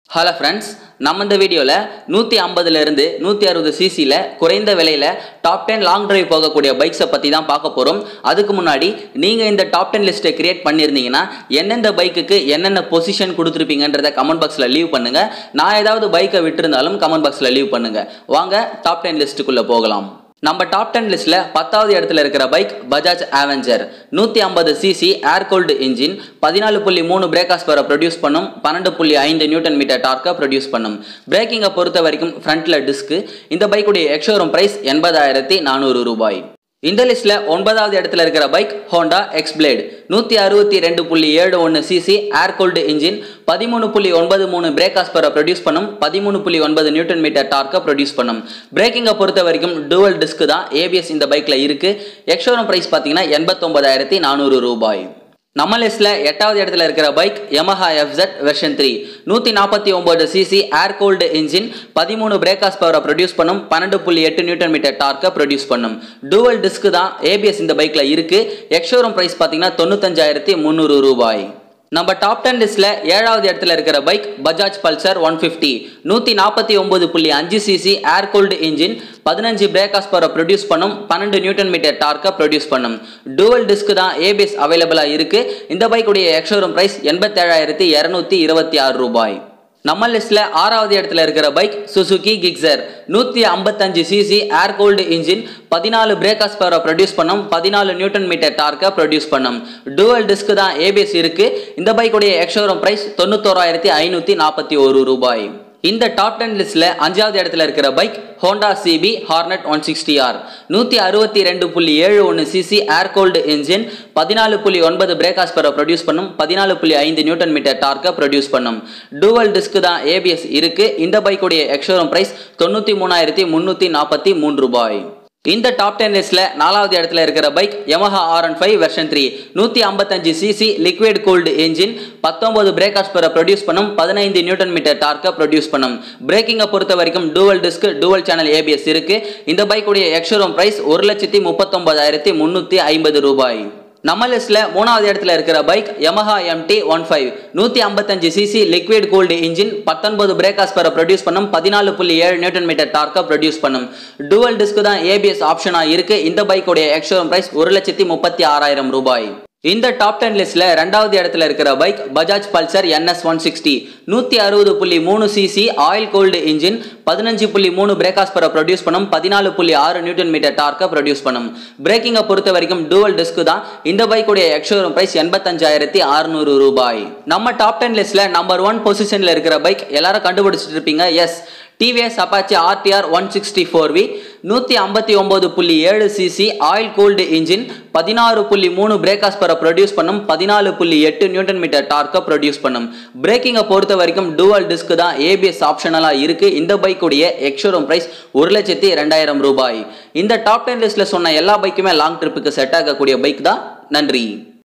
hello friends நம்ம இந்த வீடியோவில் நூற்றி ஐம்பதுலேருந்து நூற்றி அறுபது சிசியில் குறைந்த விலையில் டாப் டென் லாங் டிரைவ் போகக்கூடிய பைக்ஸை பற்றி தான் பார்க்க போகிறோம் அதுக்கு முன்னாடி நீங்கள் இந்த டாப் டென் லிஸ்ட்டை கிரியேட் பண்ணியிருந்தீங்கன்னா எந்தெந்த பைக்குக்கு என்னென்ன பொசிஷன் கொடுத்துருப்பீங்கன்றத கமெண்ட் பாக்ஸில் லீவ் பண்ணுங்கள் நான் ஏதாவது பைக்கை விட்டுருந்தாலும் கமெண்ட் பாக்ஸில் லீவ் பண்ணுங்கள் வாங்க டாப் டென் லிஸ்ட்டுக்குள்ளே போகலாம் நம்ம டாப் டென் லிஸ்ட்ல பத்தாவது இடத்துல இருக்கிற பைக் பஜாஜ் அவெஞ்சர் நூற்றி ஐம்பது சிசி ஏர் கோல்டு இன்ஜின் பதினாலு புள்ளி மூணு பிரேக்காஸ் பவரை ப்ரொடியூஸ் பண்ணும் பன்னெண்டு புள்ளி ஐந்து நியூட்டன் மீட்டர் டார்க்கை ப்ரொடியூஸ் பண்ணும் பிரேக்கிங்கை பொறுத்த வரைக்கும் ஃப்ரண்ட்ல டிஸ்க்கு இந்த பைக்குடைய எக்ஷோரூம் பிரைஸ் எண்பதாயிரத்தி நானூறு ரூபாய் இந்த லிஸ்ட்ல ஒன்பதாவது இடத்துல இருக்கிற பைக் ஹோண்டா எக்ஸ் பிளேட் நூற்றி அறுபத்தி ரெண்டு புள்ளி ஏழு ஒன்று சிசி ஏர் கோல்டு இன்ஜின் பதிமூணு புள்ளி ஒன்பது மூணு பிரேக்காஸ் பரை ப்ரொடியூஸ் பண்ணும் பதிமூணு புள்ளி ஒன்பது நியூட்டன் மீட்டர் டார்க்கை ப்ரொடியூஸ் பண்ணும் பிரேக்கிங்கை பொறுத்த வரைக்கும் டுவல் டிஸ்க் தான் ஏபிஎஸ் இந்த பைக்கில் இருக்கு எக்ஷோரூம் ப்ரைஸ் பார்த்தீங்கன்னா எண்பத்தொன்பதாயிரத்தி நானூறு ரூபாய் நம்ம லிஸ்ட்ல எட்டாவது இடத்துல இருக்கிற bike Yamaha FZ version three நூற்றி நாற்பத்தி ஒம்பது சிசி ஏர் கோல்டு இன்ஜின் பதிமூணு பிரேக்காஸ் பவரை ப்ரொடியூஸ் பண்ணும் பன்னெண்டு புள்ளி எட்டு நியூட்டன் மீட்டர் டார்க்கை ப்ரொடியூஸ் பண்ணும் டூவல் டிஸ்க் தான் ஏபிஎஸ் இந்த பைக்கில் இருக்கு எக்ஷோரூம் ப்ரைஸ் பார்த்தீங்கன்னா தொண்ணூத்தஞ்சாயிரத்தி முந்நூறு ரூபாய் நம்ம டாப் டென் லிஸ்ட்ல ஏழாவது இடத்துல இருக்கிற bike Bajaj Pulsar one fifty நூற்றி நாற்பத்தி ஒம்பது புள்ளி அஞ்சு சிசி ஏர் கோல்டு இன்ஜின் பதினஞ்சு பிரேக்காஸ் பவரை ப்ரொடியூஸ் பண்ணும் பன்னெண்டு நியூட்டன் மீட்டர் டார்க்கை ப்ரொடியூஸ் பண்ணும் டூவல் டிஸ்க் தான் ஏபிஎஸ் அவைலபிளாக இருக்கு இந்த பைக்குடைய எக்ஷோரூம் பிரைஸ் எண்பத்தேழாயிரத்தி இரநூத்தி இருபத்தி ஆறு ரூபாய் நம்ம லிஸ்ட்ல ஆறாவது இடத்துல இருக்கிற பைக் சுசுகி கிக்ஸர் நூற்றி ஐம்பத்தஞ்சு சிசி ஏர் கோல்டு இன்ஜின் பதினாலு பிரேக்காஸ் பவரை ப்ரொடியூஸ் பண்ணும் பதினாலு நியூட்டன் மீட்டர் டார்க்கை ப்ரொடியூஸ் பண்ணும் டூவல் டிஸ்க் தான் ஏபிஎஸ் இருக்கு இந்த பைக்குடைய எக்ஷோரூம் பிரைஸ் தொண்ணூத்தோராயிரத்தி ஐநூற்றி நாற்பத்தி ஒரு ரூபாய் இந்த டாப் டென் லிஸ்ட்ல அஞ்சாவது இடத்துல இருக்கிற bike Honda CB Hornet one sixty R நூற்றி அறுபத்தி ரெண்டு புள்ளி ஏழு ஒன்று சிசி ஏர் கோல்டு இன்ஜின் பதினாலு புள்ளி ஒன்பது பிரேக்காஸ் பரை ப்ரொடியூஸ் பண்ணும் பதினாலு புள்ளி ஐந்து நியூட்டன் மீட்டர் டார்க்கை ப்ரொடியூஸ் பண்ணும் டூவல் டிஸ்க் தான் ஏபிஎஸ் இருக்கு இந்த பைக்குடைய எக்ஷோரூம் பிரைஸ் தொண்ணூற்றி மூணாயிரத்தி முந்நூற்றி நாற்பத்தி மூன்று ரூபாய் இந்த டாப் டென் லிஸ்ட்ல நாலாவது இடத்துல இருக்கிற bike Yamaha R one five version three நூற்றி ஐம்பத்தஞ்சு சிசி லிக்விட் கூல்டு என்ஜின் பத்தொன்பது பிரேக்காஸ் பரை ப்ரொடியூஸ் பண்ணும் பதினைந்து நியூட்டன் மீட்டர் டார்க்கை ப்ரொடியூஸ் பண்ணும் பிரேக்கிங்கை பொறுத்த வரைக்கும் dual disc dual channel ABS இருக்கு இந்த பைக்குடைய எக்ஷோரூம் பிரைஸ் ஒரு லட்சத்தி முப்பத்தொன்பதாயிரத்தி முந்நூற்றி ஐம்பது ரூபாய் நம்ம லிஸ்ட்ல மூணாவது இடத்துல இருக்கிற bike Yamaha MT one five நூற்றி ஐம்பத்தஞ்சு சிசி லிக்விட் கோல்டு இன்ஜின் பத்தொன்பது பிரேக்காஸ் பரை ப்ரொடியூஸ் பண்ணும் பதினாலு புள்ளி ஏழு நியூட்டன் மீட்டர் டார்க்கை ப்ரொடியூஸ் பண்ணும் டூவல் டிஸ்க் தான் ஏபிஎஸ் ஆப்ஷனாக இருக்கு இந்த பைக்குடைய எக்ஷோரூம் பிரைஸ் ஒரு லட்சத்தி முப்பத்தி ஆறாயிரம் ரூபாய் இந்த டாப் டென் லிஸ்ட்ல ரெண்டாவது இடத்துல இருக்கிற bike Bajaj Pulsar NS one sixty நூற்றி அறுபது புள்ளி மூணு சிசி ஆயில் கோல்டு இன்ஜின் பதினஞ்சு புள்ளி மூணு பிரேக்காஸ் பரை ப்ரொடியூஸ் பண்ணும் பதினாலு புள்ளி ஆறு நியூட்டன் மீட்டர் டார்க்கை ப்ரொடியூஸ் பண்ணும் பிரேக்கிங்கை பொறுத்த வரைக்கும் டூவல் டிஸ்க் தான் இந்த பைக்குடைய எக்ஷோரூம் பிரைஸ் எண்பத்தஞ்சாயிரத்தி அறுநூறு ரூபாய் நம்ம டாப் டென் லிஸ்ட்ல நம்பர் ஒன் பொசிஷன்ல இருக்கிற பைக் எல்லாரும் கண்டுபிடிச்சிட்டு இருப்பீங்க yes TVS Apache RTR one sixty four V நூற்றி ஐம்பத்தி ஒம்பது புள்ளி ஏழு சிசி ஆயில் கூல்டு இன்ஜின் பதினாறு புள்ளி மூணு பிரேக்காஸ் பரை ப்ரொடியூஸ் பண்ணும் பதினாலு புள்ளி எட்டு நியூட்டன் மீட்டர் டார்க்கை ப்ரொடியூஸ் பண்ணும் பிரேக்கிங்கை பொறுத்த வரைக்கும் டூவல் டிஸ்க் தான் ஏபிஎஸ் ஆப்ஷனலாக இருக்கு இந்த பைக்குடைய எக்ஷோரூம் பிரைஸ் ஒரு லட்சத்தி ரெண்டாயிரம் ரூபாய் இந்த டாப் டென் லிஸ்ட்ல சொன்ன எல்லா பைக்குமே லாங் ட்ரிப்புக்கு செட் ஆகக்கூடிய பைக் தான் நன்றி